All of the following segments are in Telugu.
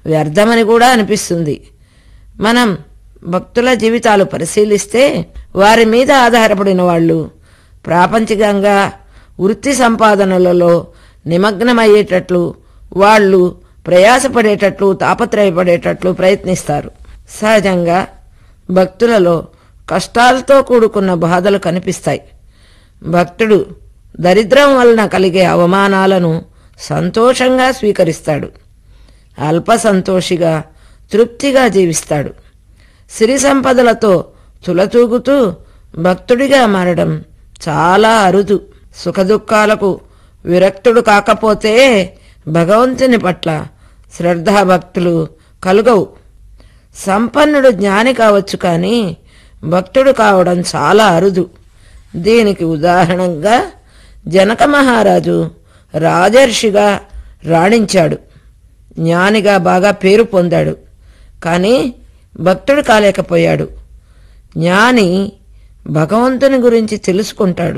వ్యర్థమని కూడా అనిపిస్తుంది మనం భక్తుల జీవితాలు పరిశీలిస్తే వారి మీద ఆధారపడిన వాళ్ళు ప్రాపంచికంగా వృత్తి సంపాదనలలో నిమగ్నమయ్యేటట్లు వాళ్ళు ప్రయాసపడేటట్లు తాపత్రయపడేటట్లు ప్రయత్నిస్తారు సహజంగా భక్తులలో కష్టాలతో కూడుకున్న బాధలు కనిపిస్తాయి భక్తుడు దరిద్రం వలన కలిగే అవమానాలను సంతోషంగా స్వీకరిస్తాడు అల్ప సంతోషిగా తృప్తిగా జీవిస్తాడు సిరి సంపదలతో తులతూగుతూ భక్తుడిగా మారడం చాలా అరుదు సుఖదుఖాలకు విరక్తుడు కాకపోతే భగవంతుని పట్ల శ్రద్ధాభక్తులు కలుగవు సంపన్నుడు జ్ఞాని కావచ్చు కానీ భక్తుడు కావడం చాలా అరుదు దీనికి ఉదాహరణగా జనక మహారాజు రాజర్షిగా రాణించాడు జ్ఞానిగా బాగా పేరు పొందాడు కానీ భక్తుడు కాలేకపోయాడు జ్ఞాని భగవంతుని గురించి తెలుసుకుంటాడు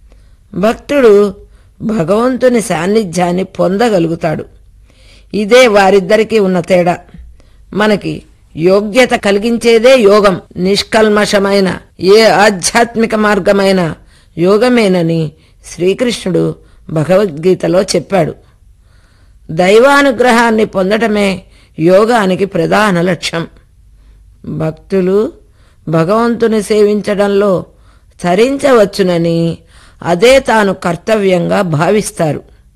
భక్తుడు భగవంతుని సాన్నిధ్యాన్ని పొందగలుగుతాడు ఇదే వారిద్దరికీ ఉన్న తేడా మనకి యోగ్యత కలిగించేదే యోగం నిష్కల్మషమైన ఏ ఆధ్యాత్మిక మార్గమైన యోగమేనని శ్రీకృష్ణుడు భగవద్గీతలో చెప్పాడు దైవానుగ్రహాన్ని పొందటమే యోగానికి ప్రధాన లక్ష్యం భక్తులు భగవంతుని సేవించడంలో తరించవచ్చునని అదే తాను కర్తవ్యంగా భావిస్తారు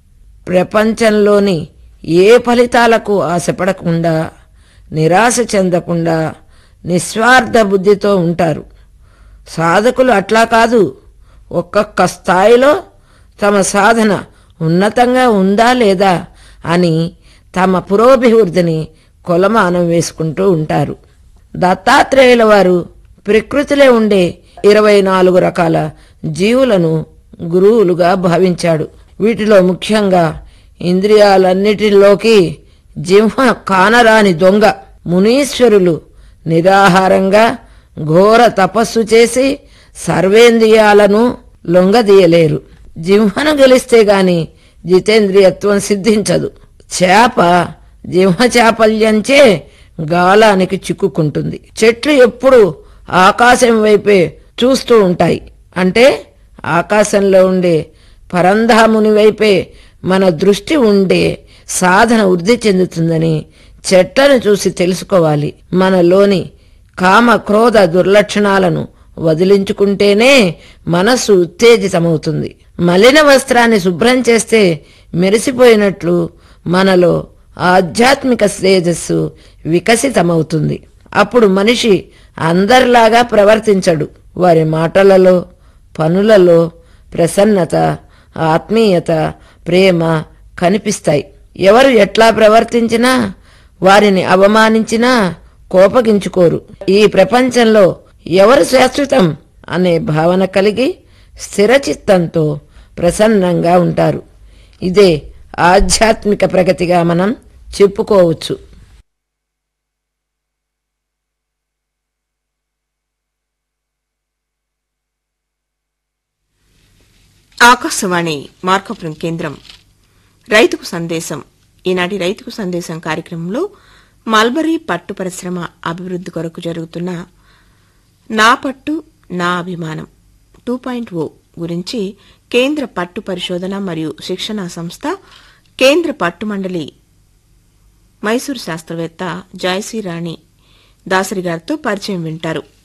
ప్రపంచంలోని ఏ ఫలితాలకు ఆశపడకుండా నిరాశ చెందకుండా నిస్వార్థ బుద్ధితో ఉంటారు సాధకులు అట్లా కాదు ఒక్కొక్క స్థాయిలో తమ సాధన ఉన్నతంగా ఉందా లేదా అని తమ పురోభివృద్ధిని కొలమానం వేసుకుంటూ ఉంటారు దత్తాత్రేయుల వారు ప్రకృతిలో ఉండే ఇరవై నాలుగు రకాల జీవులను గురువులుగా భావించాడు వీటిలో ముఖ్యంగా ఇంద్రియాలన్నిటిలోకి జింహ కానరాని దొంగ మునీశ్వరులు నిరాహారంగా ఘోర తపస్సు చేసి సర్వేంద్రియాలను లొంగదీయలేరు జింహను గెలిస్తే గాని జితేంద్రియత్వం సిద్ధించదు చేప జింహ చాపల్యంచే గాలానికి చిక్కుకుంటుంది చెట్లు ఎప్పుడు ఆకాశం వైపే చూస్తూ ఉంటాయి అంటే ఆకాశంలో ఉండే పరంధాముని వైపే మన దృష్టి ఉండే సాధన వృద్ధి చెందుతుందని చెట్లను చూసి తెలుసుకోవాలి మనలోని కామ క్రోధ దుర్లక్షణాలను వదిలించుకుంటేనే మనస్సు ఉత్తేజితమవుతుంది మలిన వస్త్రాన్ని శుభ్రం చేస్తే మెరిసిపోయినట్లు మనలో ఆధ్యాత్మిక తేజస్సు వికసితమవుతుంది అప్పుడు మనిషి అందరిలాగా ప్రవర్తించడు వారి మాటలలో పనులలో ప్రసన్నత ఆత్మీయత ప్రేమ కనిపిస్తాయి ఎవరు ఎట్లా ప్రవర్తించినా వారిని అవమానించినా కోపగించుకోరు ఈ ప్రపంచంలో ఎవరు శాశ్వతం అనే భావన కలిగి స్థిరచిత్తంతో ప్రసన్నంగా ఉంటారు ఇదే ఆధ్యాత్మిక ప్రగతిగా మనం చెప్పుకోవచ్చు ఆకాశవాణి మార్కపురం కేంద్రం రైతుకు సందేశం ఈనాటి రైతుకు సందేశం కార్యక్రమంలో మల్బరీ పట్టు పరిశ్రమ అభివృద్ధి కొరకు జరుగుతున్న నా పట్టు నా అభిమానం టూ పాయింట్ ఓ గురించి కేంద్ర పట్టు పరిశోధన మరియు శిక్షణా సంస్థ కేంద్ర పట్టు మండలి మైసూరు శాస్త్రవేత్త జాయ్సీ రాణి దాసరి గారితో పరిచయం వింటారు